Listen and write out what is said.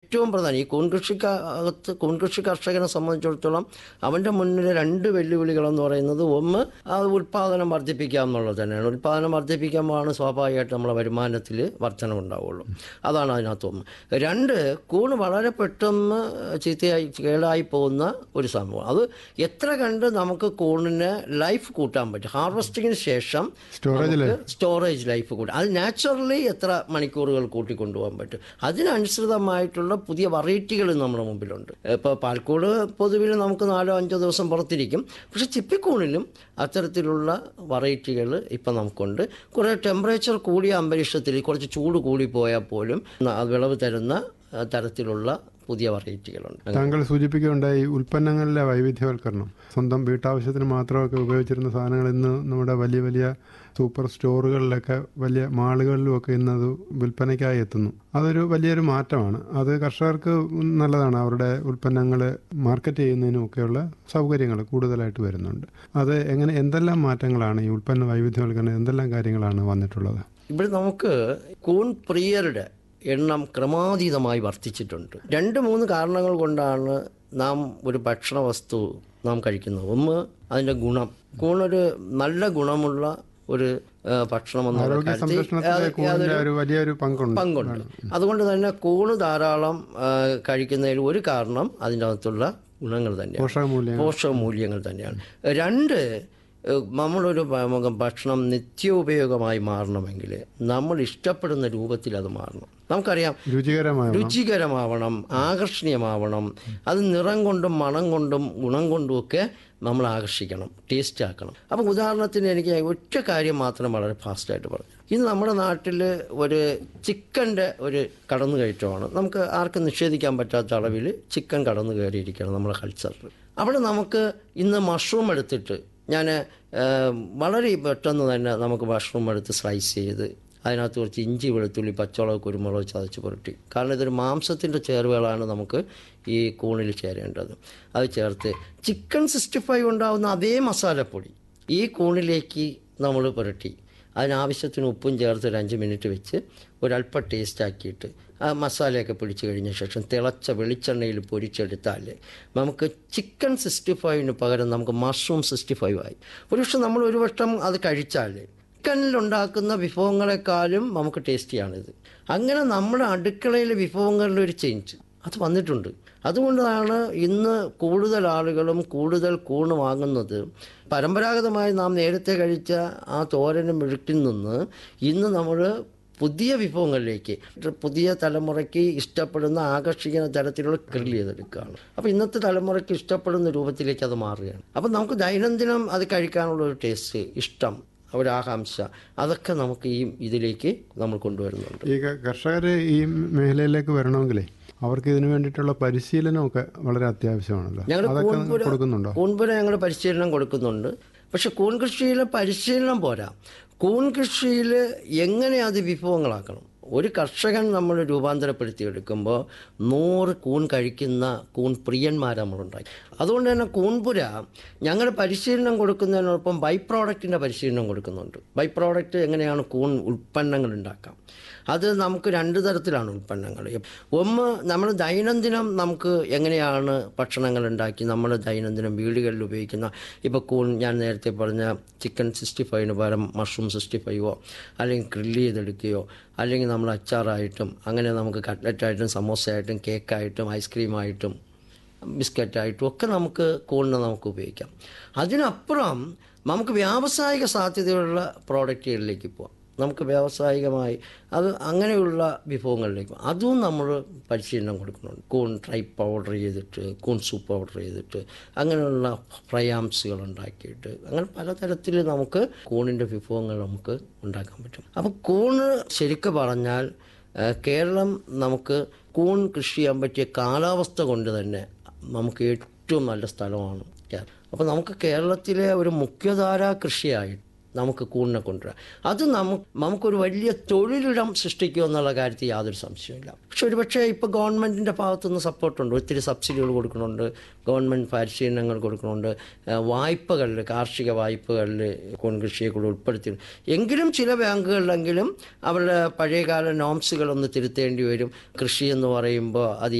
ഏറ്റവും പ്രധാനം ഈ കൂൺ കൃഷിക്കകത്ത് കൂൺ കൃഷി കർഷകനെ സംബന്ധിച്ചിടത്തോളം അവൻ്റെ മുന്നിൽ രണ്ട് വെല്ലുവിളികളെന്ന് പറയുന്നത് ഒന്ന് ആ ഉൽപ്പാദനം വർദ്ധിപ്പിക്കുക എന്നുള്ളത് തന്നെയാണ് ഉൽപ്പാദനം വർദ്ധിപ്പിക്കുമ്പോഴാണ് സ്വാഭാവികമായിട്ട് നമ്മളെ വരുമാനത്തിൽ വർധനമുണ്ടാവുള്ളൂ അതാണ് അതിനകത്ത് ഒന്ന് രണ്ട് കൂണ് വളരെ പെട്ടെന്ന് ചീത്തയായി കേടായി പോകുന്ന ഒരു സംഭവം അത് എത്ര കണ്ട് നമുക്ക് കൂണിന് ലൈഫ് കൂട്ടാൻ പറ്റും ഹാർവസ്റ്റിങ്ങിന് ശേഷം സ്റ്റോറേജ് നമുക്ക് സ്റ്റോറേജ് ലൈഫ് കൂട്ടും അത് നാച്ചുറലി എത്ര മണിക്കൂറുകൾ കൂട്ടിക്കൊണ്ടുപോകാൻ പറ്റും അതിനനുസൃതമായിട്ടുള്ള പുതിയ വെറൈറ്റികൾ നമ്മുടെ മുമ്പിലുണ്ട് ഇപ്പോൾ പാൽക്കൂട് പൊതുവിൽ നമുക്ക് നാലോ അഞ്ചോ ദിവസം പുറത്തിരിക്കും പക്ഷെ ചിപ്പിക്കൂണിലും അത്തരത്തിലുള്ള വെറൈറ്റികൾ ഇപ്പം നമുക്കുണ്ട് കുറേ ടെമ്പറേച്ചർ കൂടിയ അന്തരീക്ഷത്തിൽ കുറച്ച് ചൂട് കൂടി പോയാൽ പോലും ന- വിളവ് തരുന്ന ആ, തരത്തിലുള്ള പുതിയ വെറൈറ്റികളുണ്ട് താങ്കൾ സൂചിപ്പിക്കുകയുണ്ടായി ഉൽപ്പന്നങ്ങളിലെ വൈവിധ്യവൽക്കരണം സ്വന്തം വീട്ടാവശ്യത്തിന് മാത്രമൊക്കെ ഉപയോഗിച്ചിരുന്ന സാധനങ്ങൾ ഇന്ന് നമ്മുടെ വലിയ വലിയ സൂപ്പർ സ്റ്റോറുകളിലൊക്കെ വലിയ മാളുകളിലുമൊക്കെ ഇന്ന് അത് വിൽപ്പനയ്ക്കായി എത്തുന്നു അതൊരു വലിയൊരു മാറ്റമാണ് അത് കർഷകർക്ക് നല്ലതാണ് അവരുടെ ഉൽപ്പന്നങ്ങൾ മാർക്കറ്റ് ചെയ്യുന്നതിനും ഒക്കെയുള്ള സൗകര്യങ്ങൾ കൂടുതലായിട്ട് വരുന്നുണ്ട് അത് എങ്ങനെ എന്തെല്ലാം മാറ്റങ്ങളാണ് ഈ ഉൽപ്പന്ന വൈവിധ്യവൽക്കരണം എന്തെല്ലാം കാര്യങ്ങളാണ് വന്നിട്ടുള്ളത് ഇവിടെ നമുക്ക് കൂൺ പ്രിയരുടെ എണ്ണം ക്രമാതീതമായി വർദ്ധിച്ചിട്ടുണ്ട് രണ്ട് മൂന്ന് കാരണങ്ങൾ കൊണ്ടാണ് നാം ഒരു ഭക്ഷണ വസ്തു നാം കഴിക്കുന്നത് ഒന്ന് അതിൻ്റെ ഗുണം കൂണൊരു നല്ല ഗുണമുള്ള ഒരു ആ, ഭക്ഷണം എന്നുള്ള ആരോഗ്യ കാര്യത്തിൽ സംരക്ഷണത്തിലെ യാതൊരു- കൂടിൻ്റെ ഒരു വലിയൊരു പങ്കുണ്ട് പങ്കുണ്ട് അതുകൊണ്ട് തന്നെ കൂണ് ധാരാളം ആ, കഴിക്കുന്നതിൽ ഒരു കാരണം അതിൻ്റെ അകത്തുള്ള ഗുണങ്ങൾ തന്നെയാണ് പോഷകമൂല്യം പോഷകമൂല്യങ്ങൾ തന്നെയാണ് രണ്ട് ഏഹ്, നമ്മളൊരു ഭ- ഭക്ഷണം നിത്യോപയോഗമായി മാറണമെങ്കിൽ നമ്മൾ ഇഷ്ടപ്പെടുന്ന രൂപത്തിൽ അത് മാറണം നമുക്കറിയാം രുചികരമായ രുചികരമാവണം ആകർഷണീയമാവണം അത് നിറം കൊണ്ടും മണം കൊണ്ടും ഗുണം കൊണ്ടുമൊക്കെ നമ്മൾ ആകർഷിക്കണം ടേസ്റ്റ് ആക്കണം അപ്പം ഉദാഹരണത്തിന് എനിക്ക് ഒറ്റ കാര്യം മാത്രം വളരെ ഫാസ്റ്റായിട്ട് പറഞ്ഞു ഇന്ന് നമ്മുടെ നാട്ടിൽ ഒരു ചിക്കൻ്റെ ഒരു കടന്നുകയറ്റമാണ് നമുക്ക് ആർക്കും നിഷേധിക്കാൻ പറ്റാത്ത അളവിൽ ചിക്കൻ കടന്നു കയറിയിരിക്കുകയാണ് നമ്മുടെ കൾച്ചറിൽ അവിടെ നമുക്ക് ഇന്ന് മഷ്റൂം എടുത്തിട്ട് ഞാൻ വളരെ പെട്ടെന്ന് തന്നെ നമുക്ക് മഷ്റൂം എടുത്ത് സ്ലൈസ് ചെയ്ത് അതിനകത്ത് കുറച്ച് ഇഞ്ചി വെളുത്തുള്ളി പച്ചമുളക് കുരുമുളക് ചതച്ച് പുരട്ടി കാരണം ഇതൊരു മാംസത്തിൻ്റെ ചേരുവകളാണ് നമുക്ക് ഈ കൂണിൽ ചേരേണ്ടത് അത് ചേർത്ത് ചിക്കൻ സിക്സ്റ്റി ഫൈവ് ഉണ്ടാകുന്ന അതേ മസാലപ്പൊടി ഈ കൂണിലേക്ക് നമ്മൾ പുരട്ടി അതിനാവശ്യത്തിന് ഉപ്പും ചേർത്ത് ഒരു അഞ്ച് മിനിറ്റ് വെച്ച് ഒരല്പം ടേസ്റ്റ് ആക്കിയിട്ട് ആ മസാലയൊക്കെ പിടിച്ച് കഴിഞ്ഞ ശേഷം തിളച്ച വെളിച്ചെണ്ണയിൽ പൊരിച്ചെടുത്താൽ നമുക്ക് ചിക്കൻ സിക്സ്റ്റി ഫൈവിന് പകരം നമുക്ക് മഷ്റൂം സിക്സ്റ്റി ഫൈവ് ആയി ഒരുപക്ഷെ നമ്മൾ ഒരു വട്ടം അത് കഴിച്ചാൽ ചിക്കനിലുണ്ടാക്കുന്ന വിഭവങ്ങളെക്കാളും നമുക്ക് ടേസ്റ്റിയാണിത് അങ്ങനെ നമ്മുടെ അടുക്കളയിലെ വിഭവങ്ങളുടെ ഒരു ചേഞ്ച് അത് വന്നിട്ടുണ്ട് അതുകൊണ്ടാണ് ഇന്ന് കൂടുതൽ ആളുകളും കൂടുതൽ കൂണ് വാങ്ങുന്നത് പരമ്പരാഗതമായി നാം നേരത്തെ കഴിച്ച ആ തോരനും മെഴുക്കിൽ നിന്ന് ഇന്ന് നമ്മൾ പുതിയ വിഭവങ്ങളിലേക്ക് പുതിയ തലമുറയ്ക്ക് ഇഷ്ടപ്പെടുന്ന ആകർഷിക്കുന്ന തരത്തിലുള്ള ഗ്രിൽ ചെയ്തെടുക്കുകയാണ് അപ്പോൾ ഇന്നത്തെ തലമുറയ്ക്ക് ഇഷ്ടപ്പെടുന്ന രൂപത്തിലേക്ക് അത് മാറുകയാണ് അപ്പോൾ നമുക്ക് ദൈനംദിനം അത് കഴിക്കാനുള്ള ഒരു ടേസ്റ്റ് ഇഷ്ടം ഒരു ആകാംക്ഷ അതൊക്കെ നമുക്ക് ഈ ഇതിലേക്ക് നമ്മൾ കൊണ്ടുവരുന്നുണ്ട് ഈ കർഷകർ ഈ മേഖലയിലേക്ക് വരണമെങ്കിലേ അവർക്ക് ഇതിനു വേണ്ടിയിട്ടുള്ള പരിശീലനമൊക്കെ വളരെ അത്യാവശ്യമാണല്ലോ ഞങ്ങൾ അതൊക്കെ കൂൺപുര കൊടുക്കുന്നുണ്ടോ കൂൺപുര ഞങ്ങൾ പരിശീലനം കൊടുക്കുന്നുണ്ട് പക്ഷെ കൂൺ കൃഷിയിൽ പരിശീലനം പോരാ കൂൺ കൃഷിയിൽ എങ്ങനെ അത് വിഭവങ്ങളാക്കണം ഒരു കർഷകൻ നമ്മൾ രൂപാന്തരപ്പെടുത്തിയെടുക്കുമ്പോൾ നൂറ് കൂൺ കഴിക്കുന്ന കൂൺ പ്രിയന്മാരെ നമ്മളുണ്ടാക്കി അതുകൊണ്ട് തന്നെ കൂൺപുര ഞങ്ങൾ പരിശീലനം കൊടുക്കുന്നതിനോടൊപ്പം ബൈ പ്രോഡക്റ്റിൻ്റെ പരിശീലനം കൊടുക്കുന്നുണ്ട് ബൈ പ്രോഡക്റ്റ് എങ്ങനെയാണ് കൂൺ ഉൽപ്പന്നങ്ങൾ ഉണ്ടാക്കാം അത് നമുക്ക് രണ്ട് തരത്തിലാണ് ഉൽപ്പന്നങ്ങൾ ഒന്ന് നമ്മൾ ദൈനംദിനം നമുക്ക് എങ്ങനെയാണ് ഭക്ഷണങ്ങൾ ഉണ്ടാക്കി നമ്മൾ ദൈനംദിനം വീടുകളിൽ ഉപയോഗിക്കുന്ന ഇപ്പോൾ കൂൺ ഞാൻ നേരത്തെ പറഞ്ഞ ചിക്കൻ സിക്സ്റ്റി ഫൈവിന് പകരം മഷ്റൂം സിക്സ്റ്റി ഫൈവോ അല്ലെങ്കിൽ ഗ്രില്ല് ചെയ്തെടുക്കുകയോ അല്ലെങ്കിൽ നമ്മൾ അച്ചാറായിട്ടും അങ്ങനെ നമുക്ക് കട്ട്ലറ്റായിട്ടും സമോസയായിട്ടും കേക്കായിട്ടും ഐസ്ക്രീമായിട്ടും ബിസ്ക്കറ്റായിട്ടും ഒക്കെ നമുക്ക് കൂണിന് നമുക്ക് ഉപയോഗിക്കാം അതിനപ്പുറം നമുക്ക് വ്യാവസായിക സാധ്യതയുള്ള പ്രോഡക്റ്റുകളിലേക്ക് പോവാം നമുക്ക് വ്യാവസായികമായി അത് അങ്ങനെയുള്ള വിഭവങ്ങളിലേക്ക് പോകാം. അതും നമ്മൾ പരിശീലനം കൊടുക്കുന്നുണ്ട് കൂൺ ഡ്രൈ പൗഡർ ചെയ്തിട്ട് കൂൺ സൂപ്പ് പൗഡർ ചെയ്തിട്ട് അങ്ങനെയുള്ള ഫ്രയാംസുകൾ ഉണ്ടാക്കിയിട്ട് അങ്ങനെ പലതരത്തിൽ നമുക്ക് കൂണിൻ്റെ വിഭവങ്ങൾ നമുക്ക് ഉണ്ടാക്കാൻ പറ്റും അപ്പോൾ കൂണ് ശരിക്കും പറഞ്ഞാൽ ഏഹ്, കേരളം നമുക്ക് കൂൺ കൃഷി ചെയ്യാൻ പറ്റിയ കാലാവസ്ഥ കൊണ്ട് തന്നെ നമുക്ക് ഏറ്റവും നല്ല സ്ഥലമാണ് കേരളം അപ്പോൾ നമുക്ക് കേരളത്തിലെ ഒരു മുഖ്യധാര കൃഷിയായിട്ട് നമുക്ക് കൂണിനെ കൊണ്ടുവരാം അത് നമുക്ക് നമുക്കൊരു വലിയ തൊഴിലിടം സൃഷ്ടിക്കുക എന്നുള്ള കാര്യത്തിൽ യാതൊരു സംശയമില്ല പക്ഷെ ഒരുപക്ഷെ ഇപ്പോൾ ഗവൺമെൻറ്റിൻ്റെ ഭാഗത്തുനിന്ന് സപ്പോർട്ടുണ്ട് ഒത്തിരി സബ്സിഡികൾ കൊടുക്കുന്നുണ്ട് ഗവൺമെൻറ് പരിശീലനങ്ങൾ കൊടുക്കുന്നുണ്ട് ഏഹ് വായ്പകളിൽ കാർഷിക വായ്പകളിൽ കൂൺ കൃഷിയെ കൂടെ ഉൾപ്പെടുത്തി എങ്കിലും ചില ബാങ്കുകളിലെങ്കിലും അവരുടെ പഴയകാല നോംസുകളൊന്ന് തിരുത്തേണ്ടി വരും കൃഷി എന്ന് പറയുമ്പോൾ അത്